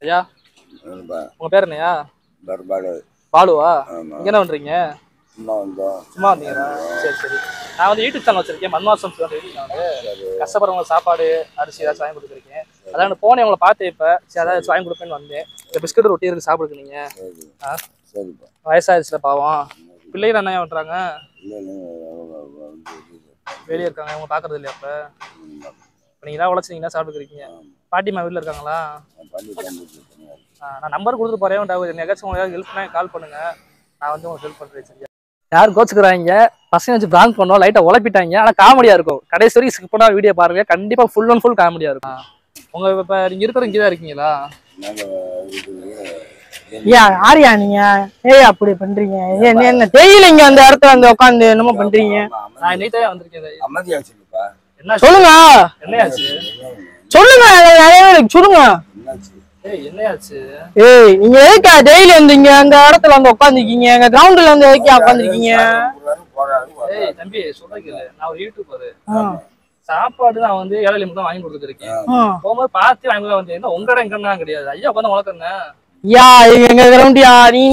ஐயா ஆமாப்பா. உங்க பேர் என்னையா பர்பாடு பாலுவா ஆமா இங்க என்ன பண்றீங்க சும்மா வந்தோம் சும்மா வந்தீங்களா சரி சரி நான் வந்து யூடியூப் சேனல் வச்சிருக்கேன் மன்வாசம் யூடியூப் சேனல் கஷ்டப்படுறவங்க சாப்பாடு அரிசி ஏதாச்சும் வாங்கி கொடுத்துருக்கேன் அதான் போனேன் உங்களை பார்த்தேன் இப்போ சரி அதான் வாங்கி கொடுப்பேன்னு வந்தேன் இந்த பிஸ்கட் ரொட்டி இருக்கு சாப்பிடுங்க நீங்க சரி ஆ சரிப்பா வயசாயிடுச்சுல பாவம் பிள்ளைகள் என்ன பண்றாங்க இல்லை இல்லை அவங்க வந்து இது- வெளியே இருக்காங்க அவங்க பாக்குறது இல்லையா அப்ப ம், இப்போ நீங்க தான் உழைச்சிங்கன்னா சாப்பிட்டுருக்கீங்க பாட்டிமா வீட்டில் இருக்காங்களா நான் பண்ணி தந்துட்டு ஆ, நான் நம்பர் கொடுத்துட்டு போறேன் உங்கள்ட்ட எங்கேயாச்சும் உங்களுக்கு ஹெல்ப் பண்ணா கால் பண்ணுங்க நான் வந்து உங்களுக்கு ஹெல்ப் பண்றேன் சரியா யார் கோச்சுக்கிறாங்க பசங்க வச்சு பிராங்க் பண்ணோம் லைட்டா உழப்பிட்டாங்க ஆனா காமெடியா இருக்கும் கடைசி வரைக்கும் ஸ்கிப் பண்ணா வீடியோ பாருங்க கண்டிப்பா ஃபுல் அண்ட் ஃபுல் காமெடியா இருக்கும் ஆ. உங்க இப்ப நீங்க இருக்கிற இங்கே தான் இருக்கீங்களா நாங்கள் இது ஏன் ஆரியா நீங்க ஏய் அப்படி பண்றீங்க ஏன் என்ன தெரியல இங்க அந்த இடத்துல வந்து உட்காந்து என்னமோ பண்றீங்க நான் இன்னைக்கு வந்திருக்கேன் அமைதியாக சொல்லுப்பா என்ன சொல்லுங்க என்னையாச்சு சொல்லுங்க நிறைய பேருக்கு சொல்லுங்க என்னாச்சு ஏய் என்னையாச்சு ஏய் நீங்க எதுக்கா டெய்லி வந்து இங்க அந்த இடத்துல வந்து உட்காந்துருக்கீங்க எங்க கிரவுண்ட்ல வந்து எதுக்கா உட்காந்துருக்கீங்க போறாரு ஏய் தம்பி சொல்றீங்கல்ல நான் ஒரு யூடியூபர் சாப்பாடு நான் வந்து ஏழை மட்டும் வாங்கி கொடுத்துருக்கேன் போகும்போது பார்த்து வாங்கி கொடுத்து வந்தேன் என்ன உங்க இடம் எங்கன்னா கிடையாது ஐயா உட்காந்து வளர்க்குறேன் யா இது எங்க கிரவுண்டியா நீங்க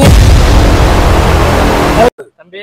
தம்பி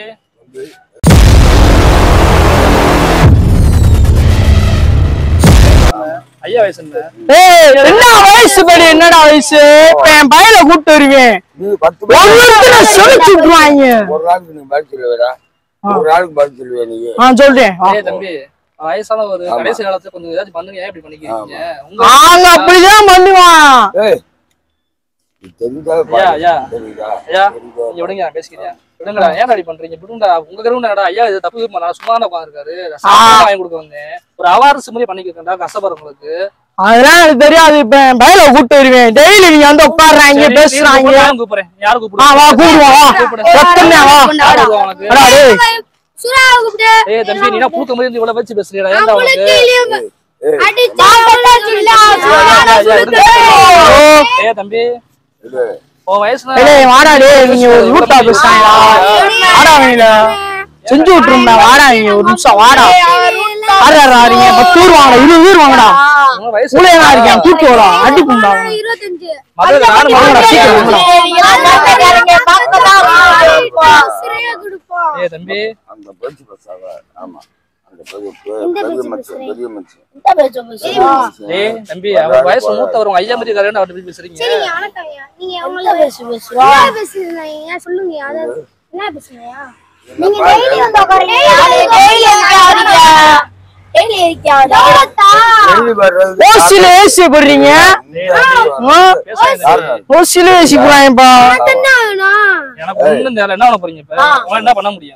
ஐயா வயசு என்ன ஏய் என்ன வயசு படி என்னடா வயசு இப்ப என் பையனை கூப்பிட்டு வருவேன் நீ பத்து ஒவ்வொருத்தர சொல்லிச்சு விட்டுருவாங்க ஒரு நாளுக்கு நீ பதில் சொல்லுவேடா ஒரு நாளுக்கு பதில் சொல்லுவே நீ ஆ சொல்றேன் ஆ. ஏய் தம்பி வயசான ஒரு ஆமா. கடைசி காலத்துல கொஞ்சம் ஏதாச்சும் பண்ணுங்க ஏன் இப்படி பண்ணிக்கிறீங்க உங்க நாங்க அப்படிதான் பண்ணுவான் ஏய் நீ தெரிஞ்சா ஐயா, ஐயா. தெரியுதா ஐயா தெரியுதா நீங்க விடுங்க நான் பேசிக்கிறேன் விடுங்கடா ஏன் அப்படி பண்றீங்க விடுங்கடா உங்க கிரவுண்டா ஐயா இது தப்பு இருமா நான் சும்மா தான் உட்காந்துருக்காரு வாங்கி கொடுக்க வந்தேன் ஒரு அவார்ட்ஸ் மாதிரி பண்ணிக்கிறேன்டா கஷ்டப்படுறவங்களுக்கு அதெல்லாம் எனக்கு தெரியாது இப்ப என் பையனை கூப்பிட்டு வருவேன் டெய்லி நீங்க வந்து உட்காடுறாங்க சரி, பேசுறாங்க நீ யாரை கூப்பிடுறேன் யாரு ஆ வா கூப்பிடுவோம் வா சத்தமே வா யாரு கூப்பிடுவா உனக்கு அடா, டேய். சுறாவை கூப்பிட்டு ஏய் தம்பி நீ என்ன பூத்த மாதிரி இவ்வளவு வச்சு பேசுறியடா ஏன்டா உனக்கு அடி சாப்பிட்டா சொல்லு ஐயா, ஐயா, விடுங்க. ஏய் தம்பி இது உன் வயசுல டேய் வாடா டேய் நீங்க ஒரு ரூட்டா பேசுறாங்களா வாடா அவங்கள செஞ்சு விட்டுருந்தா வாடா நீங்க ஒரு நிமிஷம் வாடா ஆறாரா நீங்க பத்து ஊர் வாங்கடா இருபது ஊர் வாங்கடா உன் வயசு மூளையா இருக்கேன் தூக்கி விடா அடி புண்டா இருபத்தஞ்சு மதுரை நானும் வாங்கடா வாங்கடா சீக்கிரம் வாங்கடா சுரையா கொடுப்போம் ஏய் தம்பி அந்த பேச்சு பேசாத ஆமா அந்த பெரிய பெரிய மனுஷன் பெரிய மனுஷன் ஏய் தம்பி அவர் வயசு மூத்தவர் உங்க ஐயா மாதிரி இருக்காருன்னு அவர்கிட்ட போய் பேசுறீங்க சரிங்க வணக்கம் ஐயா நீங்க உங்களை பேசு பேசுறோம் பேசுறீங்க சொல்லுங்க அதாவது என்ன பேசுறீங்க நீங்க டெய்லி வந்து உட்காருங்க டெய்லி இருக்காதீங்க டெய்லி இருக்காதீங்க டெய்லி வர்றது ஓசில ஏசி போடுறீங்க ஏய் தம்பி ஆ? பேசாதீங்க. ஓசில ஏசி போடுறாங்கப்பா என்ன வேணும் எனக்கு ஒண்ணும் தெரியல என்ன பண்ண போறீங்க இப்ப உங்களை என்ன பண்ண முடியும்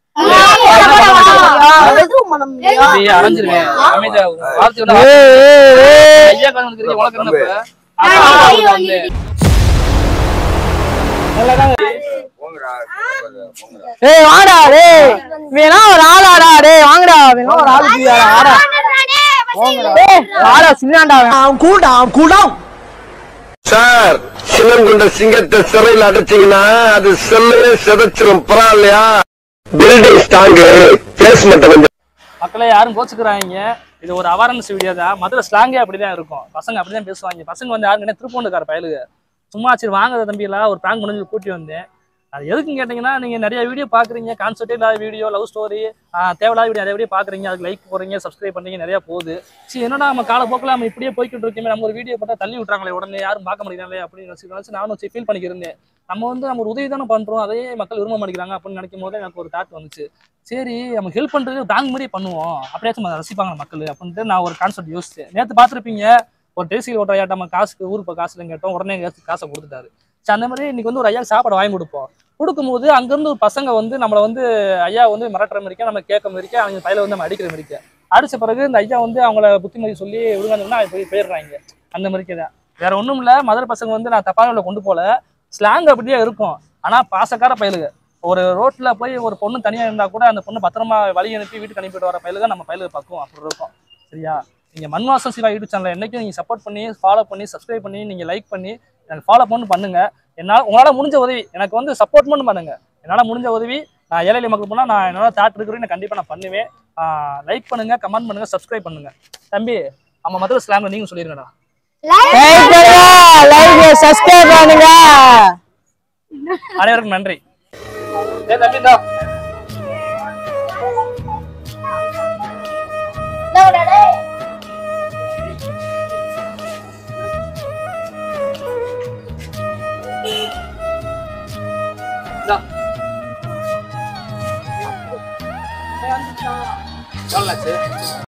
ஏய் அரைஞ்சிருவேன் அமைதியா வார்த்தை விட ஏய், ஏய், ஏய். ஐயா காலம் இருக்கிறீங்க உனக்கு என்ன இப்ப அதான் அவருக்கு வந்து போங்கடா போங்கடா ஏய் வாடா டேய் வேணா ஒரு ஆளாடா டேய் வாங்கடா வேணா ஒரு ஆளு தூக்கிடா, வாடா ஏய் வாடா சின்னாண்டா அவன் கூடா அவன் கூடா சார் சின்னம் கொண்ட சிங்கத்தை சிறையில் அடைச்சீங்கன்னா அது செல்லவே சிதைச்சிரும் பரவாயில்லையா பில்டிங் ஸ்ட்ராங்கு பிளேஸ்மெண்ட் கொஞ்சம் மக்களே யாரும் கோச்சுக்கிறாங்க இது ஒரு அவேர்னஸ் வீடியோ தான் மதுரை ஸ்லாங்கே அப்படிதான் இருக்கும் பசங்க அப்படிதான் பேசுவாங்க பசங்க வந்து யாருக்குன்னே திருப்பூண்டுக்கார பயலுங்க சும்மா சரி வாங்க தம்பியெல்லாம் ஒரு பிராங்க் பண்ணி கூட்டி வந்தேன் அது எதுக்குன்னு கேட்டிங்கன்னா நீங்கள் நிறைய வீடியோ பார்க்குறீங்க கான்செப்டே இல்லாத வீடியோ லவ் ஸ்டோரி தேவையில்லாத வீடியோ நிறைய வீடியோ பார்க்குறீங்க அதுக்கு லைக் போடுறீங்க சப்ஸ்கிரைப் பண்ணுறீங்க நிறைய போகுது சரி என்னடா நம்ம காலப்போக்கில் நம்ம இப்படியே போய்கிட்டு இருக்கோமே நம்ம ஒரு வீடியோ பார்த்தா தள்ளி விட்றாங்களே உடனே யாரும் பார்க்க மாட்டேங்கிறாங்களே அப்படின்னு நினச்சி நினச்சி நானும் வச்சு ஃபீல் பண்ணிக்கிறேன் நம்ம வந்து நம்ம ஒரு உதவி தானே பண்ணுறோம் அதையே மக்கள் விரும்ப மாட்டேங்கிறாங்க அப்படின்னு நினைக்கும் போது எனக்கு ஒரு தாட் வந்துச்சு சரி நம்ம ஹெல்ப் பண்ணுறது பேங்க் மாதிரி பண்ணுவோம் அப்படியாச்சும் நம்ம ரசிப்பாங்க மக்கள் அப்படின்ட்டு நான் ஒரு கான்செப்ட் யோசிச்சேன் நேற்று பார்த்துருப்பீங்க ஒரு டேசியில் ஓட்ட ஐயா நம்ம காசுக்கு ஊருக்கு காசுல கேட்டோம் உடனே எங்கேயாச்சும் காசை கொடுத்துட்டாரு சரி அந்த மாதிரி இன்னைக்கு வந்து ஒரு ஐயா சாப்பாடு வாங்கி கொடுப்போம் கொடுக்கும்போது அங்கேருந்து ஒரு பசங்க வந்து நம்மளை வந்து ஐயா வந்து மிரட்டுற மாதிரிக்கா நம்ம கேட்க மாதிரிக்கா அவங்க பையில வந்து நம்ம அடிக்கிற மாதிரிக்கா அடிச்ச பிறகு இந்த ஐயா வந்து அவங்கள புத்திமதி சொல்லி விடுங்கன்னா போய் போயிடுறாங்க அந்த மாதிரிக்கே தான் வேற ஒன்றும் இல்லை மதுரை பசங்க வந்து நான் தப்பான வழியில கொண்டு போல ஸ்லாங் அப்படியே இருக்கும் ஆனால் பாசக்கார பயலுக ஒரு ரோட்ல போய் ஒரு பொண்ணு தனியா இருந்தா கூட அந்த பொண்ணு பத்திரமா வழி அனுப்பி வீட்டுக்கு அனுப்பிட்டு வர பயிலுக நம்ம பயிலுக பக்குவோம் அப்படி இருக்கும் சரியா நீங்க மண்வாசம் சிவா யூடியூப் சேனல் என்னைக்கும் நீங்க சப்போர்ட் பண்ணி ஃபாலோ பண்ணி சப்ஸ்கிரைப் பண்ணி நீங்க லைக் பண்ணி எனக்கு ஃபாலோ பண்ணி பண்ணுங்க என்னால் உங்களால முடிஞ்ச உதவி எனக்கு வந்து சப்போர்ட் மட்டும் பண்ணுங்க என்னால முடிஞ்ச உதவி நான் ஏழை எளிய மக்கள் போனால் நான் என்னோட தாட் இருக்கிறேன் கண்டிப்பா நான் பண்ணுவேன் லைக் பண்ணுங்க கமெண்ட் பண்ணுங்க சப்ஸ்கிரைப் பண்ணுங்க தம்பி நம்ம மதுரை ஸ்லாம்ல நீங்க சொல்லிருங்கடா லைக் பண்ணுங்க லைக் சப்ஸ்கிரைப் பண்ணுங்க அனைவருக்கும் நன்றி ஏ தம்பி இந்தா. இந்தா. எவ்வளவு ஆச்சு?